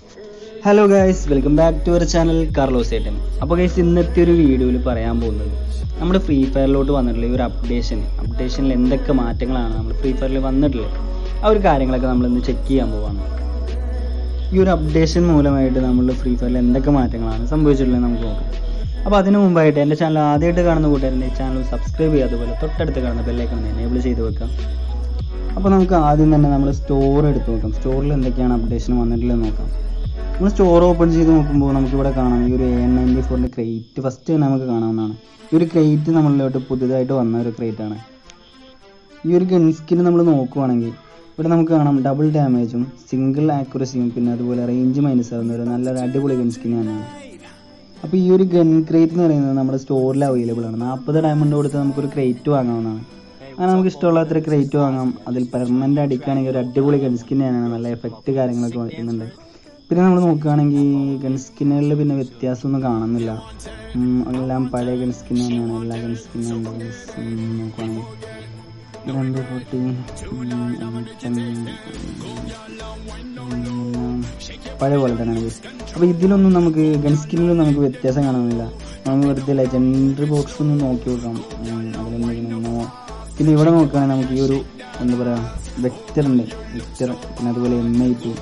Hello guys welcome back to our channel Carlos ഏട്ടൻ അപ്പോൾ guys ഇന്നത്തെ ഒരു വീഡിയോയിൽ പറയാൻ പോകുന്നത് നമ്മുടെ ഫ്രീ ഫയറിലോട്ട് വന്നിട്ടുള്ള ഈ ഒരു അപ്ഡേഷൻ അപ്ഡേഷനിൽ എന്തൊക്കെ മാറ്റങ്ങളാണ് നമ്മൾ ഫ്രീ ഫയറിൽ വന്നിട്ടുള്ളത് ആ ഒരു കാര്യങ്ങളൊക്കെ നമ്മൾ ഇന്ന് ചെക്ക് ചെയ്യാൻ പോവാണ് ഈ ഒരു അപ്ഡേഷൻ മൂലമായിട്ട് നമ്മൾ ഫ്രീ ഫയറിൽ എന്തൊക്കെ മാറ്റങ്ങളാണ് സംഭവിച്ചിട്ടുള്ളത് നമുക്ക് നോക്കാം അപ്പോൾ അതിന് മുമ്പായിട്ട് എൻ്റെ ചാനൽ ആദ്യമായിട്ട് കാണുന്ന കൂട്ടുകാരൻ്റെ ചാനൽ സബ്സ്ക്രൈബ് ചെയ്യുക അതുപോലെ തൊട്ടടുത്ത് കാണുന്ന ബെല്ലൈക്കൺ എനേബിൾ ചെയ്ത് വെക്കാം അപ്പോൾ നമുക്ക് ആദ്യം തന്നെ നമ്മൾ സ്റ്റോർ എടുത്ത് നോക്കാം സ്റ്റോറിൽ എന്തൊക്കെയാണ് അപ്ഡേഷൻ വന്നിട്ടുള്ളത് നോക്കാം നമ്മൾ സ്റ്റോർ ഓപ്പൺ ചെയ്ത് നോക്കുമ്പോൾ നമുക്കിവിടെ കാണാം ഈ ഒരു എ എൻ നയൻറ്റി ഫോറിൻ്റെ ക്രേറ്റ് ഫസ്റ്റ് തന്നെ നമുക്ക് കാണാവുന്നതാണ് ഈ ഒരു ക്രേറ്റ് നമ്മളിലോട്ട് പുതുതായിട്ട് വന്ന ഒരു ക്രേറ്റ് ആണ് ഈ ഒരു ഗൺ സ്കിൻ നമ്മൾ നോക്കുവാണെങ്കിൽ ഇവിടെ നമുക്ക് കാണാം ഡബിൾ ഡാമേജും സിംഗിൾ ആക്യുറസിയും പിന്നെ അതുപോലെ റേഞ്ച് മൈനസ് ആവുന്ന ഒരു നല്ലൊരു അടിപൊളി ഗൺ സ്കിൻ തന്നെയാണ് അപ്പോൾ ഈ ഒരു ഗൺ ക്രേറ്റ് എന്ന് പറയുന്നത് നമ്മുടെ സ്റ്റോറിൽ അവൈലബിൾ ആണ് നാൽപ്പത് ഡയമണ്ട് കൊടുത്ത് നമുക്കൊരു ക്രേറ്റ് വാങ്ങാവുന്നതാണ് അങ്ങനെ നമുക്ക് ഇഷ്ടമുള്ള അത്ര ക്രേറ്റ് വാങ്ങാം അതിൽ പെർമനൻ്റ് അടിക്കുകയാണെങ്കിൽ ഒരു അടിപൊളി ഗൺ സ്കിൻ തന്നെയാണ് നല്ല എഫക്റ്റ് കാര്യങ്ങളൊക്കെ വരുന്നുണ്ട് പിന്നെ നമ്മൾ നോക്കുകയാണെങ്കിൽ ഗൺ സ്കിന്നുകളിൽ പിന്നെ വ്യത്യാസമൊന്നും കാണുന്നില്ല ഉം, എല്ലാം പഴയ ഗൺ സ്കിൻ തന്നെയാണ് എല്ലാ ഗൺ സ്കിന്നും നോക്കുകയാണെങ്കിൽ രണ്ട് ഫോർട്ടി പഴയ പോലെ തന്നെയാണ് guys. അപ്പോൾ ഇതിലൊന്നും നമുക്ക് ഗൺ സ്കിന്നിലും നമുക്ക് വ്യത്യാസം കാണുന്നില്ല നമുക്ക് വെറുതെ ലെജൻഡറി ബോക്സ് ഒന്ന് നോക്കി നോക്കാം ഉം, അതിലെന്തെങ്കിലും നോ പിന്നെ ഇവിടെ നോക്കുകയാണെങ്കിൽ നമുക്ക് ഈ ഒരു എന്താ പറയുക വെക്റ്റർ ഉണ്ട് വെക്റ്റർ പിന്നെ അതുപോലെ എം ഐ ടി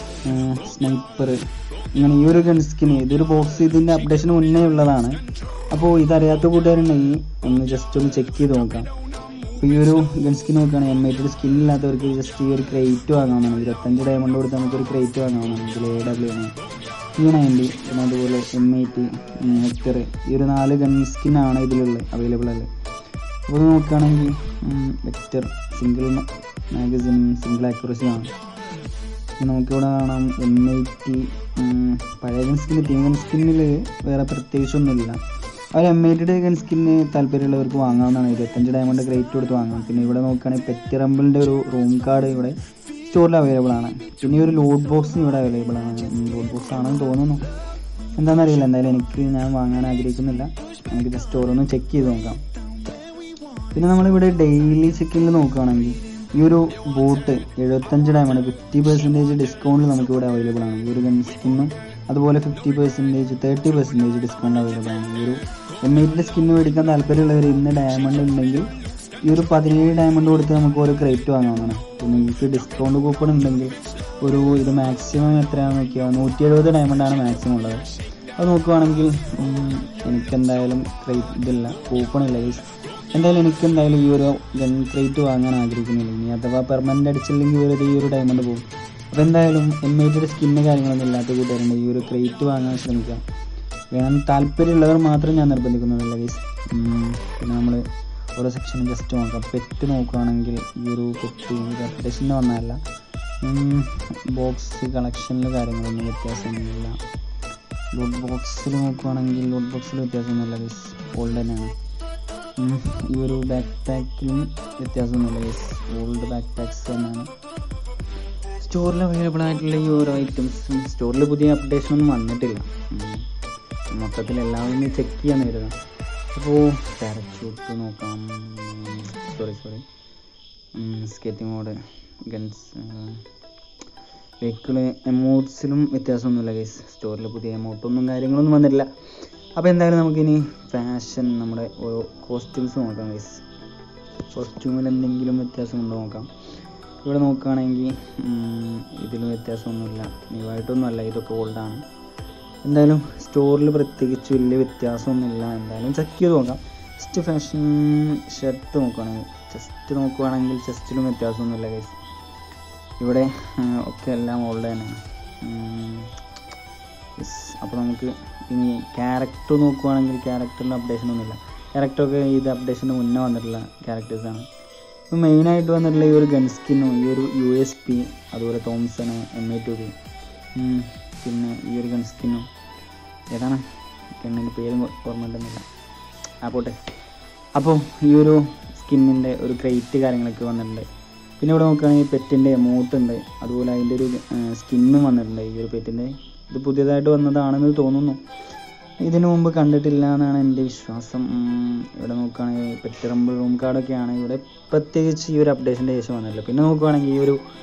സ്നൈപ്പർ ഇങ്ങനെ ഈ ഒരു ഗൺ സ്കിൻ ഇതൊരു ബോക്സ് ഇതിൻ്റെ അപ്ഡേഷന് മുന്നേ ഉള്ളതാണ് അപ്പോൾ ഇതറിയാത്ത കൂട്ടുകാരുണ്ടെങ്കിൽ ഒന്ന് ജസ്റ്റ് ഒന്ന് ചെക്ക് ചെയ്ത് നോക്കാം അപ്പോൾ ഈ ഒരു ഗൺ സ്കിൻ നോക്കുകയാണെങ്കിൽ എം ഐ ടിയുടെ സ്കിൻ ഇല്ലാത്തവർക്ക് ജസ്റ്റ് ഈ ഒരു ക്രേറ്റ് വാങ്ങാവുന്നതാണ് ഇരുപത്തഞ്ച് ഡയമണ്ട് കൊടുത്ത് നമുക്കൊരു ക്രേറ്റ് വാങ്ങാവുന്നതാണ് ഇതിൽ എ ഡബ്ല്യു ആണ് ഈ നയൻറ്റി പിന്നെ അതുപോലെ എം ഐ ടി ഹെക്ടർ ഈ ഒരു നാല് ഗൺ സ്കിന്നാണ് ഇതിലുള്ളത് അവൈലബിൾ അല്ലേ അപ്പോൾ നോക്കുകയാണെങ്കിൽ vector single magazine single accuracy ആണ് നമുക്കിവിടെ കാണാം എം ഐ ടി പഴയ ഗൺ സ്കിന്ന് ടീം ഗൺ സ്കിന്നിൽ വേറെ പ്രത്യേകിച്ചൊന്നുമില്ല അവർ എം ഐ ടിയുടെ ഗൺ സ്കിന്ന് താല്പര്യമുള്ളവർക്ക് വാങ്ങാവുന്നതാണ് ഇരുപത്തഞ്ച് ഡയമണ്ട് ഗ്രേറ്റ് കൊടുത്ത് വാങ്ങാം പിന്നെ ഇവിടെ നോക്കുകയാണെങ്കിൽ പെറ്റി റമ്പിളിൻ്റെ ഒരു റൂം കാർഡ് ഇവിടെ സ്റ്റോറിൽ അവൈലബിൾ ആണ് പിന്നെ ഈ ഒരു ലോഡ് ബോക്സ് ഇവിടെ അവൈലബിൾ ആണ് ലോഡ് ബോക്സ് ആണെന്ന് തോന്നുന്നു എന്താണെന്നറിയില്ല എന്തായാലും എനിക്ക് ഞാൻ വാങ്ങാൻ ആഗ്രഹിക്കുന്നില്ല നമുക്ക് ജസ്റ്റ് ഓരോന്നും ചെക്ക് ചെയ്ത് നോക്കാം പിന്നെ നമ്മളിവിടെ ഡെയിലി ചെക്കിങ്ങിൽ നോക്കുകയാണെങ്കിൽ ഈ ഒരു ബോട്ട് എഴുപത്തഞ്ച് ഡയമണ്ട് ഫിഫ്റ്റി പെർസെൻറ്റേജ് ഡിസ്കൗണ്ടിൽ നമുക്ക് ഇവിടെ അവൈലബിൾ ആണ് ഈ ഒരു ഗൺ സ്കിന്നും അതുപോലെ fifty percentage thirty percentage discount available ആണ് ഈ ഒരു എം ഐറ്റിൻ്റെ സ്കിന്ന് മേടിക്കാൻ താല്പര്യമുള്ളവർ ഇന്ന് ഡയമണ്ട് ഉണ്ടെങ്കിൽ ഈ ഒരു പതിനേഴ് ഡയമണ്ട് കൊടുത്ത് നമുക്ക് ഒരു ക്രേറ്റ് വാങ്ങാവുന്നതാണ് പിന്നെ നിങ്ങൾക്ക് ഡിസ്കൗണ്ട് കൂപ്പൺ ഉണ്ടെങ്കിൽ ഒരു ഇത് മാക്സിമം എത്രയാണെന്ന് നോക്കിയാൽ നൂറ്റി എഴുപത് ഡയമണ്ടാണ് മാക്സിമം ഉള്ളത് അത് നോക്കുവാണെങ്കിൽ ഉം, എനിക്കെന്തായാലും ക്രേറ്റ് ഇതില്ല കൂപ്പൺ ഇല്ല guys. എന്തായാലും എനിക്ക് എന്തായാലും ഈ ഒരു ഗൺ ക്രേറ്റ് വാങ്ങാൻ ആഗ്രഹിക്കുന്നില്ല ഇനി അഥവാ പെർമനൻ്റ് അടിച്ചില്ലെങ്കിൽ വെറുതെ ഈ ഒരു ഡയമണ്ട് പോകും അപ്പോൾ എന്തായാലും എം ഐറ്റിയുടെ സ്കിന്ന് കാര്യങ്ങളൊന്നും ഇല്ലാത്ത കൂട്ടുകാരുണ്ട് ഈ ഒരു ക്രേറ്റ് വാങ്ങാൻ ശ്രമിക്കാം വേണം താല്പര്യമുള്ളവർ മാത്രം ഞാൻ നിർബന്ധിക്കുന്നില്ല ഗൈസ് പിന്നെ നമ്മൾ ഓരോ സെക്ഷനും ജസ്റ്റ് നോക്കാം പെറ്റ് നോക്കുകയാണെങ്കിൽ ഈ ഒരു പെറ്റ് അപ്ഡേഷന് വന്നതല്ല ബോക്സ് കളക്ഷനിൽ കാര്യങ്ങളൊന്നും വ്യത്യാസമൊന്നുമില്ല ലൂട്ട് ബോക്സിൽ നോക്കുകയാണെങ്കിൽ ലൂട്ട് ബോക്സിൽ വ്യത്യാസമൊന്നുമില്ല ഗൈസ് ഓൾഡ് തന്നെയാണ് ഉം, ഈ ഒരു ബാക്ക് പാക്കിലും വ്യത്യാസമൊന്നുമില്ല ഗൈസ് ഓൾഡ് ബാക്ക് പാക്സ് തന്നെയാണ് സ്റ്റോറിൽ അവൈലബിൾ ആയിട്ടുള്ള ഈ ഓരോ ഐറ്റംസും സ്റ്റോറിൽ പുതിയ അപ്ഡേഷൻ ഒന്നും വന്നിട്ടില്ല ഉം. മൊത്തത്തിൽ എല്ലാവരും ചെക്ക് ചെയ്യാൻ വരുന്നത് അപ്പോൾ പാരച്യൂട്ട് നോക്കാം sorry sorry skating mode guns vehicle എമൗട്ട്സിലും വ്യത്യാസമൊന്നുമില്ല ഗൈസ് സ്റ്റോറിൽ പുതിയ എമൗട്ടൊന്നും കാര്യങ്ങളൊന്നും വന്നിട്ടില്ല അപ്പോൾ എന്തായാലും നമുക്കിനി ഫാഷൻ നമ്മുടെ ഓരോ കോസ്റ്റ്യൂംസ് നോക്കാം ഗൈസ് കോസ്റ്റ്യൂമിൽ എന്തെങ്കിലും വ്യത്യാസമുണ്ടോ നോക്കാം ഇവിടെ നോക്കുകയാണെങ്കിൽ ഇതിൽ വ്യത്യാസമൊന്നുമില്ല ന്യൂവായിട്ടൊന്നുമല്ല ഇതൊക്കെ ഓൾഡാണ് എന്തായാലും സ്റ്റോറിൽ പ്രത്യേകിച്ച് വലിയ വ്യത്യാസമൊന്നുമില്ല എന്തായാലും ചെക്ക് ചെയ്ത് നോക്കാം ജസ്റ്റ് ഫാഷൻ ഷർട്ട് നോക്കുകയാണെങ്കിൽ ജസ്റ്റ് നോക്കുകയാണെങ്കിൽ ചെസ്റ്റിലും വ്യത്യാസമൊന്നുമില്ല ഗൈസ് ഇവിടെ ഉം, ഒക്കെ എല്ലാം ഓൾഡ് തന്നെയാണ് യെസ് അപ്പോൾ നമുക്ക് ഇനി ക്യാരക്ടർ നോക്കുവാണെങ്കിൽ ക്യാരക്ടറിന് അപ്ഡേഷൻ ഒന്നുമില്ല ക്യാരക്ടറൊക്കെ ഇത് അപ്ഡേഷന് മുന്നേ വന്നിട്ടുള്ള ക്യാരക്ടേഴ്സാണ് ഇപ്പോൾ മെയിനായിട്ട് വന്നിട്ടുള്ള ഈ ഒരു ഗൺ സ്കിന്നും ഈ ഒരു യു എസ് പി അതുപോലെ Thompson M I two B പിന്നെ ഈ ഒരു ഗൺ സ്കിന്നും ഏതാണ് ഗണ്ണിൻ്റെ പേര് ഓർമ്മ ഉണ്ടെന്നില്ല ആ പോട്ടെ അപ്പോൾ ഈ ഒരു സ്കിന്നിൻ്റെ ഒരു ക്രേറ്റ് കാര്യങ്ങളൊക്കെ വന്നിട്ടുണ്ട് പിന്നെ ഇവിടെ നോക്കുകയാണെങ്കിൽ പെറ്റിൻ്റെ എമൗണ്ട് ഉണ്ട് അതുപോലെ അതിൻ്റെ ഒരു സ്കിന്നും വന്നിട്ടുണ്ട് ഈ ഒരു പെറ്റിൻ്റെ ഇത് പുതിയതായിട്ട് വന്നതാണെന്ന് തോന്നുന്നു ഇതിനു മുമ്പ് കണ്ടിട്ടില്ല എന്നാണ് എൻ്റെ വിശ്വാസം ഉം, ഇവിടെ നോക്കുകയാണെങ്കിൽ പെറ്റ് റംബിൾ റൂം കാർഡൊക്കെയാണ് ഇവിടെ പ്രത്യേകിച്ച് ഈ ഒരു അപ്ഡേഷൻ്റെ ശേഷം വന്നിട്ടുള്ളത് പിന്നെ നോക്കുകയാണെങ്കിൽ ഈ ഒരു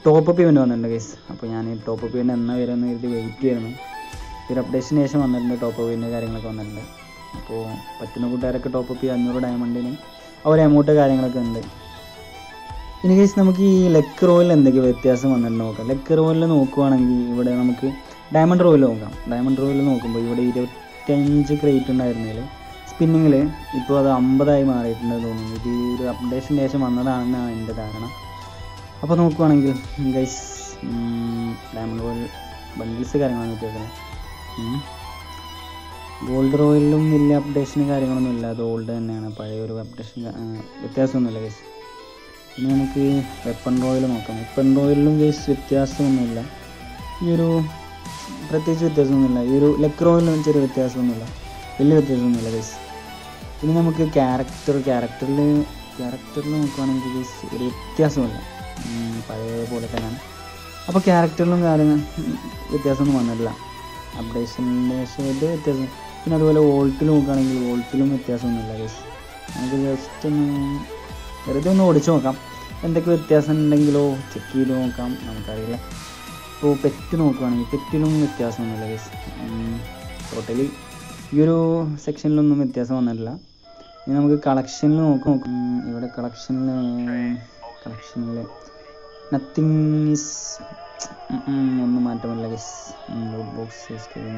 ടോപ്പ് അപ്പ് ഇവൻ്റ് വന്നിട്ടുണ്ട് ഗൈസ് അപ്പോൾ ഞാൻ ടോപ്പ് അപ്പ് ഇവൻ്റ് എന്നാ വരുമെന്ന് കരുതി വെയിറ്റ് ചെയ്യുന്നു ഒരു അപ്ഡേഷന് ശേഷം വന്നിട്ടുണ്ട് ടോപ്പ് അപ്പ് ഇവൻ്റ് കാര്യങ്ങളൊക്കെ വന്നിട്ടുണ്ട് അപ്പോൾ പറ്റുന്ന കൂട്ടുകാരൊക്കെ ടോപ്പ് അപ്പ് ചെയ്യുക അഞ്ഞൂറ് ഡയമണ്ടിന് ആ ഒരു എമൗണ്ട് കാര്യങ്ങളൊക്കെ ഉണ്ട് ഇനി കേസ് നമുക്ക് ഈ ലെക്ക് റോയിൽ എന്തൊക്കെ വ്യത്യാസം വന്നിട്ട് നോക്കാം ലെക്ക് റോയിൽ നോക്കുവാണെങ്കിൽ ഇവിടെ നമുക്ക് ഡയമണ്ട് റോയിൽ നോക്കാം ഡയമണ്ട് റോയിൽ നോക്കുമ്പോൾ ഇവിടെ ഇരുപത്തഞ്ച് ക്രേറ്റ് ഉണ്ടായിരുന്നതിൽ സ്പിന്നിങ്ങിൽ ഇപ്പോൾ അത് അമ്പതായി മാറിയിട്ടുണ്ടെന്ന് തോന്നുന്നു ഇത് ഈ ഒരു അപ്ഡേഷന് ശേഷം വന്നതാണെന്നാണ് എൻ്റെ ധാരണ അപ്പോൾ നോക്കുവാണെങ്കിൽ ഗൈസ് ഡയമണ്ട് റോയിൽ ബണ്ടിൽസ് കാര്യങ്ങളാണ് വ്യത്യാസം ഗോൾഡ് റോയിലും വലിയ അപ്ഡേഷനും കാര്യങ്ങളൊന്നും ഇല്ല അത് ഓൾഡ് തന്നെയാണ് പഴയ ഒരു അപ്ഡേഷൻ വ്യത്യാസമൊന്നുമില്ല ഗൈസ് ഇനി നമുക്ക് വെപ്പൺ റോയിൽ നോക്കാം വെപ്പൺ റോയിലും കേസ് വ്യത്യാസമൊന്നുമില്ല ഈ ഒരു പ്രത്യേകിച്ച് വ്യത്യാസമൊന്നുമില്ല ഈ ഒരു ലെക്ക് റോയിലും ചെറിയ വ്യത്യാസമൊന്നുമില്ല വലിയ വ്യത്യാസമൊന്നുമില്ല കേസ് ഇനി നമുക്ക് ക്യാരക്ടർ ക്യാരക്ടറിൽ ക്യാരക്ടറിൽ നോക്കുകയാണെങ്കിൽ കേസ് ഒരു വ്യത്യാസമില്ല ഉം, പഴയ പോലെ തന്നെയാണ് അപ്പോൾ ക്യാരക്ടറിലും കാര്യങ്ങൾ വ്യത്യാസമൊന്നും വന്നിട്ടില്ല അപ്ഡേഷൻ്റെ ശേഷമായിട്ട് വ്യത്യാസം പിന്നെ അതുപോലെ വോൾട്ടിൽ നോക്കുകയാണെങ്കിൽ വോൾട്ടിലും വ്യത്യാസമൊന്നുമില്ല കേസ് നമുക്ക് ജസ്റ്റ് ഒന്ന് വെറുതെ ഒന്ന് ഓടിച്ചു നോക്കാം എന്തൊക്കെ വ്യത്യാസം ഉണ്ടെങ്കിലോ ചെക്ക് ചെയ്ത് നോക്കാം നമുക്കറിയില്ല ഇപ്പോൾ പെറ്റ് നോക്കുകയാണെങ്കിൽ പെറ്റിലും വ്യത്യാസമൊന്നുമില്ല കേസ് ടോട്ടലി ഈ ഒരു സെക്ഷനിലൊന്നും വ്യത്യാസം വന്നിട്ടില്ല ഇനി നമുക്ക് കളക്ഷനിൽ നോക്കാം നോക്കാം ഉം, ഇവിടെ കളക്ഷനിൽ കളക്ഷനിൽ നത്തിങ് ഈസ് ഒന്നും മാറ്റമില്ല കേസ് ബോക്സ്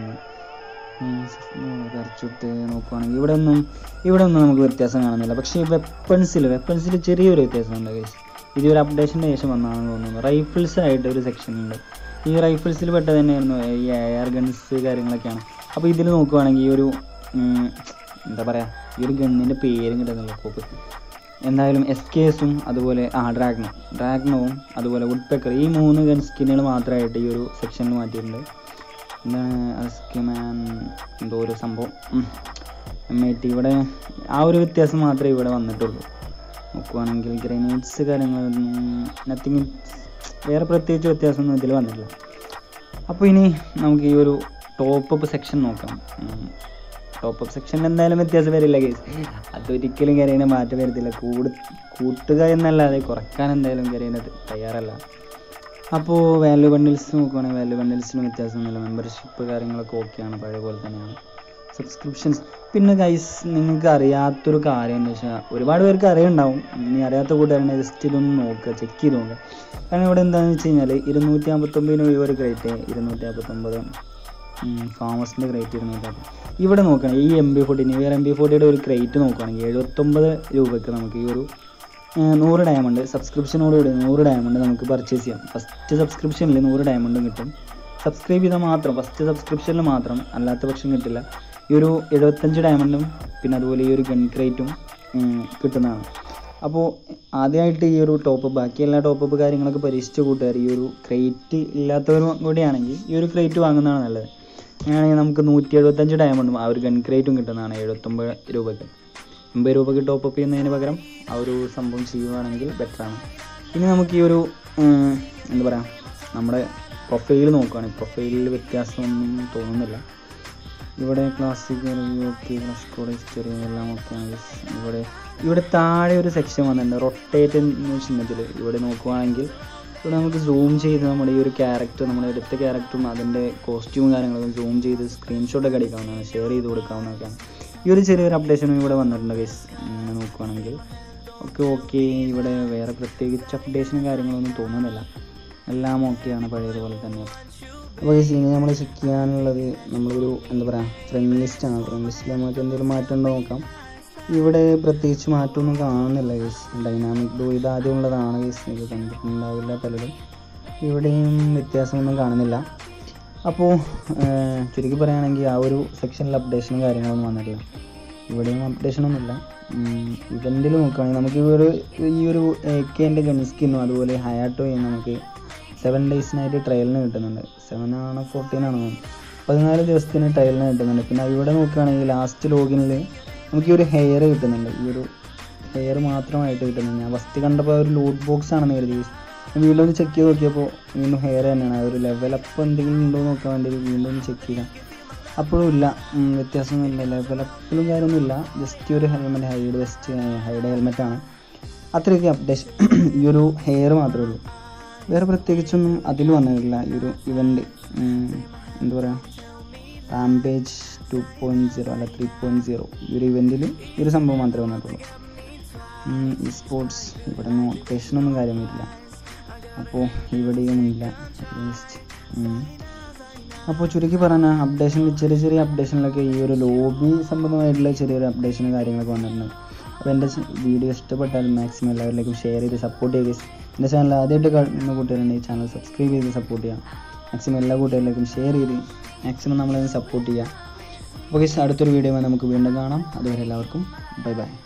കറച്ചിട്ട് നോക്കുവാണെങ്കിൽ ഇവിടെ ഒന്നും ഇവിടെ ഒന്നും നമുക്ക് വ്യത്യാസം കാണുന്നില്ല പക്ഷേ വെപ്പൺസിൽ വെപ്പൺസിൽ ചെറിയൊരു വ്യത്യാസമുണ്ട് കേസ് ഇത് ഒരു അപ്ഡേഷൻ്റെ ശേഷം വന്നതാണെന്ന് തോന്നുന്നു റൈഫിൾസ് ആയിട്ട് ഒരു സെക്ഷൻ ഉണ്ട് ഈ റൈഫിൾസിൽ പെട്ടത് തന്നെയായിരുന്നു ഈ എയർ ഗൺസ് കാര്യങ്ങളൊക്കെയാണ് അപ്പോൾ ഇതിൽ നോക്കുവാണെങ്കിൽ ഈ ഒരു ഉം, എന്താ പറയുക ഈ ഒരു ഗണ്ണിൻ്റെ പേരും കിട്ടുന്നില്ല കോപ്പ് എന്തായാലും എസ് കെ എസും അതുപോലെ ആ ഡ്രാഗ്നോ ഡ്രാഗ്നോവും അതുപോലെ വുഡ് പെക്കർ ഈ മൂന്ന് ഗൺ സ്കിന്നുകൾ മാത്രമായിട്ട് ഈ ഒരു സെക്ഷനിൽ മാറ്റിയിട്ടുണ്ട് എന്താണ് അസ്കിമാൻ എന്തോ ഒരു സംഭവം എം ഐ ടി ഇവിടെ ആ ഒരു വ്യത്യാസം മാത്രമേ ഇവിടെ വന്നിട്ടുള്ളൂ നോക്കുവാണെങ്കിൽ ഗ്രനേഡ്സ് കാര്യങ്ങളൊന്നും നത്തിങ് വേറെ പ്രത്യേകിച്ച് വ്യത്യാസമൊന്നും ഇതിൽ വന്നിട്ടില്ല അപ്പോൾ ഇനി നമുക്ക് ഈ ഒരു ടോപ്പ് അപ്പ് സെക്ഷൻ നോക്കാം ടോപ്പ് അപ്പ് സെക്ഷനിൽ എന്തായാലും വ്യത്യാസം വരില്ല കേസ് അതൊരിക്കലും കരയിനെ മാറ്റം വരത്തില്ല കൂട് കൂട്ടുക എന്നല്ലാതെ കുറയ്ക്കാൻ എന്തായാലും കരയിനെ തയ്യാറല്ല അപ്പോൾ വാല്യൂ ബണ്ടിൽസ് നോക്കുവാണെങ്കിൽ വാല്യൂ ബണ്ടിൽസിന് വ്യത്യാസമൊന്നുമില്ല മെമ്പർഷിപ്പ് കാര്യങ്ങളൊക്കെ ഓക്കെയാണ് പഴയ പോലെ തന്നെയാണ് സബ്സ്ക്രിപ്ഷൻസ് പിന്നെ ഗൈസ് നിങ്ങൾക്ക് അറിയാത്തൊരു കാര്യം എന്ന് വെച്ചാൽ ഒരുപാട് പേർക്ക് അറിയുണ്ടാവും ഇനി അറിയാത്ത കൂട്ടുകാരുണ്ടെങ്കിൽ ജസ്റ്റ് ഇതൊന്ന് നോക്കുക ചെക്ക് ചെയ്ത് നോക്കുക കാരണം ഇവിടെ എന്താണെന്ന് വെച്ച് കഴിഞ്ഞാൽ ഇരുന്നൂറ്റി അമ്പത്തൊമ്പതിന് ഒരു ക്രേറ്റ് ഇരുന്നൂറ്റി അമ്പത്തൊമ്പത് ഫാമസിൻ്റെ ക്രേറ്റ് ഇരുന്നൂറ്റമ്പത് ഇവിടെ നോക്കുകയാണെങ്കിൽ ഈ M B forty new M B ഫോർട്ടിയുടെ ഒരു ക്രേറ്റ് നോക്കുകയാണെങ്കിൽ എഴുപത്തൊമ്പത് രൂപയ്ക്ക് നമുക്ക് ഈ ഒരു ഏഹ്, നൂറ് ഡയമണ്ട് സബ്സ്ക്രിപ്ഷനോടുകൂടി നൂറ് ഡയമണ്ട് നമുക്ക് പർച്ചേസ് ചെയ്യാം ഫസ്റ്റ് സബ്സ്ക്രിപ്ഷനിൽ നൂറ് ഡയമണ്ടും കിട്ടും സബ്സ്ക്രൈബ് ചെയ്താൽ മാത്രം ഫസ്റ്റ് സബ്സ്ക്രിപ്ഷനിൽ മാത്രം അല്ലാത്ത പക്ഷം കിട്ടില്ല ഈ ഒരു എഴുപത്തഞ്ച് ഡയമണ്ടും പിന്നെ അതുപോലെ ഈ ഒരു ഗൺ ക്രേറ്റും കിട്ടുന്നതാണ് അപ്പോൾ ആദ്യമായിട്ട് ഈ ഒരു ടോപ്പ് ബാക്കി എല്ലാ ടോപ്പ് കാര്യങ്ങളൊക്കെ പരീക്ഷിച്ച കൂട്ടുകാർ ഈ ഒരു ക്രേറ്റ് ഇല്ലാത്തവരും കൂടിയാണെങ്കിൽ ഈ ഒരു ക്രേറ്റ് വാങ്ങുന്നതാണ് നല്ലത് അങ്ങനെയാണെങ്കിൽ നമുക്ക് നൂറ്റി എഴുപത്തഞ്ച് ഡയമണ്ടും ആ ഒരു ഗൺ ക്രേറ്റും കിട്ടുന്നതാണ് എഴുപത്തൊമ്പത് രൂപയ്ക്ക് എൺപത് രൂപയ്ക്ക് ടോപ്പ് അപ്പ് ചെയ്യുന്നതിന് പകരം ആ ഒരു സംഭവം ചെയ്യുകയാണെങ്കിൽ ബെറ്ററാണ് ഇനി നമുക്ക് ഈ ഒരു ഉം, എന്താ പറയുക നമ്മുടെ പ്രൊഫൈൽ നോക്കുകയാണെങ്കിൽ പ്രൊഫൈലിൽ വ്യത്യാസമൊന്നും തോന്നുന്നില്ല ഇവിടെ classic okay class code history എല്ലാം ഒക്കെയാണ് ഇവിടെ ഇവിടെ താഴെ ഒരു സെക്ഷൻ വന്നിട്ടുണ്ട് റൊട്ടേറ്റ് എന്ന ചിഹ്നത്തിൽ ഇവിടെ നോക്കുവാണെങ്കിൽ ഇവിടെ നമുക്ക് സൂം ചെയ്ത് നമ്മുടെ ഈ ഒരു ക്യാരക്ടർ നമ്മുടെ എടുത്ത ക്യാരക്ടറും അതിൻ്റെ കോസ്റ്റ്യൂം കാര്യങ്ങളൊക്കെ സൂം ചെയ്ത് സ്ക്രീൻഷോട്ടൊക്കെ അടിക്കാവുന്നതാണ് ഷെയർ ചെയ്ത് കൊടുക്കാവുന്നതൊക്കെയാണ് ഈ ഒരു ചെറിയൊരു അപ്ഡേഷനും ഇവിടെ വന്നിട്ടുണ്ട് ഗൈസ് ഇങ്ങനെ നോക്കുവാണെങ്കിൽ ഓക്കെ ഓക്കെ ഇവിടെ വേറെ പ്രത്യേകിച്ച് അപ്ഡേഷനും കാര്യങ്ങളൊന്നും തോന്നുന്നില്ല എല്ലാം ഓക്കെയാണ് പഴയതുപോലെ തന്നെ അപ്പോൾ ഗൈസ് ഇനി നമ്മൾ ചെക്ക് ചെയ്യാനുള്ളത് നമ്മളൊരു എന്താ പറയുക ഫ്രണ്ട് ലിസ്റ്റാണ് ഫ്രണ്ട് ലിസ്റ്റിൽ നമുക്ക് എന്തെങ്കിലും മാറ്റം ഉണ്ടോ നോക്കാം ഇവിടെ പ്രത്യേകിച്ച് മാറ്റമൊന്നും കാണുന്നില്ല ഗൈസ് ഡൈനാമിക് ഡോ ഇത് ആദ്യം ഉള്ളതാണ് ഗൈസ് ഇത് കണ്ടിട്ടുണ്ടാവില്ല പലരും ഇവിടെയും വ്യത്യാസമൊന്നും കാണുന്നില്ല അപ്പോൾ ചുരുക്കി പറയുകയാണെങ്കിൽ ആ ഒരു സെക്ഷനിൽ അപ്ഡേഷനും കാര്യങ്ങളൊന്നും വന്നിട്ടില്ല ഇവിടെയും അപ്ഡേഷനൊന്നുമില്ല ഇവൻറ്റിൽ നോക്കുകയാണെങ്കിൽ നമുക്ക് ഈ ഒരു ഈ ഒരു എ കെൻ്റെ ഗൺ സ്കിന്നും അതുപോലെ ഹയാട്ടോയും നമുക്ക് സെവൻ ഡേയ്സിനായിട്ട് ട്രയലിന് കിട്ടുന്നുണ്ട് സെവൻ ആണോ ഫോർട്ടീൻ ആണോ പതിനാല് ദിവസത്തിന് ട്രയലിന് കിട്ടുന്നുണ്ട് പിന്നെ ഇവിടെ നോക്കുകയാണെങ്കിൽ ലാസ്റ്റ് ലോഗിനിൽ നമുക്ക് ഈ ഒരു ഹെയർ കിട്ടുന്നുണ്ട് ഈ ഒരു ഹെയർ മാത്രമായിട്ട് കിട്ടുന്നുണ്ട് ഞാൻ ഫസ്റ്റ് കണ്ടപ്പോൾ ഒരു ലൂട്ട് ബോക്സ് ആണെന്ന് കരുതി ഞാൻ വീണ്ടും ഒന്ന് ചെക്ക് ചെയ്ത് നോക്കിയപ്പോൾ വീണ്ടും ഹെയർ തന്നെയാണ് ആ ഒരു ലെവൽ അപ്പ് എന്തെങ്കിലും ഉണ്ടോ എന്ന് നോക്കാൻ വേണ്ടി വീണ്ടും ഒന്ന് ചെക്ക് ചെയ്യാം അപ്പോഴും ഇല്ല ഉം, വ്യത്യാസമൊന്നുമില്ല ലെവൽ അപ്പിലും കാര്യമൊന്നുമില്ല ജസ്റ്റ് ഒരു helmet hide vest hide helmet ആണ് അത്രയൊക്കെ അപ്ഡേഷൻ ഈ ഒരു ഹെയർ മാത്രമേ ഉള്ളൂ വേറെ പ്രത്യേകിച്ചൊന്നും അതിൽ വന്നിട്ടില്ല ഈ ഒരു ഇവൻ്റ് എന്താ പറയുക റാംപേജ് ടു പോയിൻറ്റ് സീറോ അല്ല ത്രീ പോയിൻറ്റ് സീറോ ഈ ഒരു ഇവൻറ്റിൽ ഈ ഒരു സംഭവം മാത്രമേ വന്നിട്ടുള്ളൂ ഈ സ്പോർട്സ് ഇവിടെ നോട്ടേഷനൊന്നും കാര്യം വരില്ല അപ്പോൾ ഇവിടെയും ഇല്ല ജസ്റ്റ് അപ്പോൾ ചുരുക്കി പറഞ്ഞാൽ അപ്ഡേഷനിൽ ചെറിയ ചെറിയ അപ്ഡേഷനിലൊക്കെ ഈ ഒരു ലോബി സംബന്ധമായിട്ടുള്ള ചെറിയൊരു അപ്ഡേഷനും കാര്യങ്ങളൊക്കെ വന്നിട്ടുണ്ട് അപ്പോൾ എൻ്റെ വീഡിയോ ഇഷ്ടപ്പെട്ടാൽ മാക്സിമം എല്ലാവരിലേക്കും ഷെയർ ചെയ്ത് സപ്പോർട്ട് ചെയ്യുക എൻ്റെ ചാനൽ ആദ്യമായിട്ട് കാണുന്ന കൂട്ടുകാരുണ്ടെങ്കിൽ ചാനൽ സബ്സ്ക്രൈബ് ചെയ്ത് സപ്പോർട്ട് ചെയ്യാം മാക്സിമം എല്ലാ കൂട്ടുകാരിലേക്കും ഷെയർ ചെയ്ത് മാക്സിമം നമ്മളെ സപ്പോർട്ട് ചെയ്യുക അപ്പോൾ അടുത്തൊരു വീഡിയോ നമുക്ക് വീണ്ടും കാണാം അതുവരെ എല്ലാവർക്കും ബൈ ബൈ